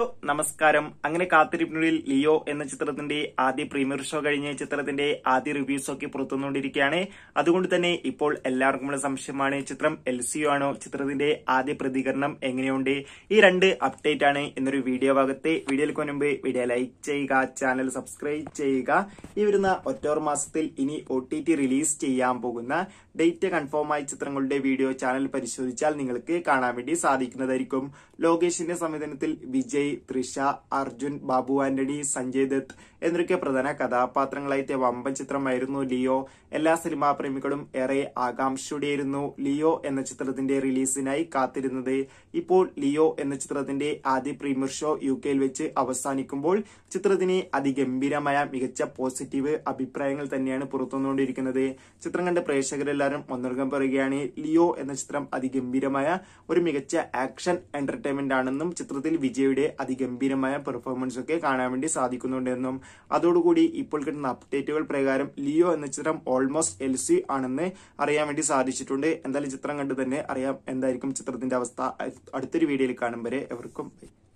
Hello, നമസ്കാരം അങ്ങനെ കാത്തിരിപ്പിനുള്ളിൽ Leo എന്ന ചിത്രത്തിന്റെ ആദ്യ പ്രീമിയർ ഷോ കഴിഞ്ഞ് ചിത്രത്തിന്റെ ആദ്യ റിവ്യൂസ് ഒക്കെ പുറത്തുവന്നുകൊണ്ടിരിക്കുകയാണ് അതുകൊണ്ട് തന്നെ ഇപ്പോൾ എല്ലാവർക്കും ഉള്ള സംശയമാണ് ചിത്രം എൽ സിഒ ആണോ ചിത്രത്തിന്റെ ആദ്യ പ്രതികരണം എങ്ങനെയുണ്ട് ഈ രണ്ട് അപ്ഡേറ്റ് ആണ് എന്നൊരു വീഡിയോ ഭാഗത്തെ വീഡിയോയിൽ മുൻപ് വീഡിയോ ലൈക്ക് ചെയ്യുക ചാനൽ സബ്സ്ക്രൈബ് ചെയ്യുക ഈ വരുന്ന ഒക്ടോബർ മാസത്തിൽ ഇനി ഒ ടി ടി റിലീസ് ചെയ്യാൻ പോകുന്ന ഡേറ്റ് കൺഫേം ആയ ചിത്രങ്ങളുടെ വീഡിയോ ചാനൽ പരിശോധിച്ചാൽ നിങ്ങൾക്ക് കാണാൻ വേണ്ടി സാധിക്കുന്നതായിരിക്കും ലോകേഷിന്റെ സംവിധാനത്തിൽ വിജയ് തൃഷ അർജുൻ ബാബു ആന്റണി സഞ്ജയ് ദത്ത് എന്നൊക്കെ പ്രധാന കഥാപാത്രങ്ങളായിട്ട് വമ്പൻ ചിത്രമായിരുന്നു ലിയോ എല്ലാ സിനിമാ പ്രേമികളും ഏറെ ആകാംക്ഷയോടെയായിരുന്നു ലിയോ എന്ന ചിത്രത്തിന്റെ റിലീസിനായി കാത്തിരുന്നത് ഇപ്പോൾ ലിയോ എന്ന ചിത്രത്തിന്റെ ആദ്യ പ്രീമിയർ ഷോ യു കെയിൽ വെച്ച് അവസാനിക്കുമ്പോൾ ചിത്രത്തിന് അതിഗംഭീരമായ മികച്ച പോസിറ്റീവ് അഭിപ്രായങ്ങൾ തന്നെയാണ് പുറത്തുവന്നുകൊണ്ടിരിക്കുന്നത് ചിത്രം കണ്ട പ്രേക്ഷകരെല്ലാവരും ഒന്നർഗം പറയുകയാണ് ലിയോ എന്ന ചിത്രം അതിഗംഭീരമായ ഒരു മികച്ച ആക്ഷൻ എന്റർടൈൻമെന്റ് ആണെന്നും ചിത്രത്തിൽ വിജയുടെ അതിഗംഭീരമായ പെർഫോമൻസ് ഒക്കെ കാണാൻ വേണ്ടി സാധിക്കുന്നുണ്ടെന്നും അതോടുകൂടി ഇപ്പോൾ കിട്ടുന്ന അപ്ഡേറ്റുകൾ പ്രകാരം ലിയോ എന്ന ചിത്രം ഓൾമോസ്റ്റ് എൽ സി ആണെന്ന് അറിയാൻ വേണ്ടി സാധിച്ചിട്ടുണ്ട് എന്തായാലും ചിത്രം കണ്ട് തന്നെ അറിയാം എന്തായിരിക്കും ചിത്രത്തിന്റെ അവസ്ഥ അടുത്തൊരു വീഡിയോയിൽ കാണും വരെ എവർക്കും bye.